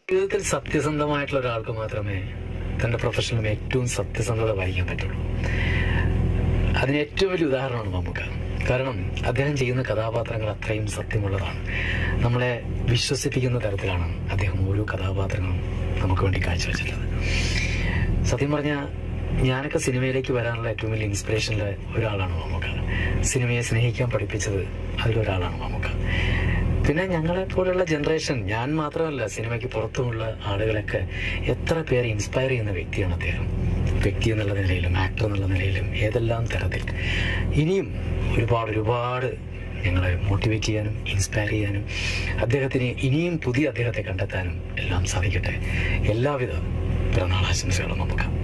ജീവിതത്തിൽ സത്യസന്ധമായിട്ടുള്ള ഒരാൾക്ക് മാത്രമേ തന്റെ പ്രൊഫഷനിലും ഏറ്റവും സത്യസന്ധത പാലിക്കാൻ പറ്റുള്ളൂ അതിന് ഏറ്റവും വലിയ ഉദാഹരണമാണ് മമ്മൂക്ക കാരണം അദ്ദേഹം ചെയ്യുന്ന കഥാപാത്രങ്ങൾ അത്രയും സത്യമുള്ളതാണ് നമ്മളെ വിശ്വസിപ്പിക്കുന്ന തരത്തിലാണ് അദ്ദേഹം ഓരോ കഥാപാത്രങ്ങളും നമുക്ക് വേണ്ടി കാഴ്ചവെച്ചിട്ടുള്ളത് സത്യം പറഞ്ഞാൽ ഞാനൊക്കെ സിനിമയിലേക്ക് വരാനുള്ള ഏറ്റവും വലിയ ഇൻസ്പിറേഷനിലെ ഒരാളാണ് മമ്മൂക്ക സിനിമയെ സ്നേഹിക്കാൻ പഠിപ്പിച്ചത് അതിലൊരാളാണ് മമ്മൂക്ക പിന്നെ ഞങ്ങളെ പോലുള്ള ജനറേഷൻ ഞാൻ മാത്രമല്ല സിനിമയ്ക്ക് പുറത്തുമുള്ള ആളുകളൊക്കെ എത്ര പേരെ ഇൻസ്പയർ ചെയ്യുന്ന വ്യക്തിയാണ് അദ്ദേഹം വ്യക്തി എന്നുള്ള നിലയിലും ആക്ടർ എന്നുള്ള നിലയിലും ഏതെല്ലാം തരത്തിൽ ഇനിയും ഒരുപാട് ഒരുപാട് ഞങ്ങളെ മോട്ടിവേറ്റ് ചെയ്യാനും ഇൻസ്പയർ ചെയ്യാനും അദ്ദേഹത്തിന് ഇനിയും പുതിയ അദ്ദേഹത്തെ കണ്ടെത്താനും എല്ലാം സാധിക്കട്ടെ എല്ലാവിധ പിറന്നാൾ ആശംസകളും നമുക്ക്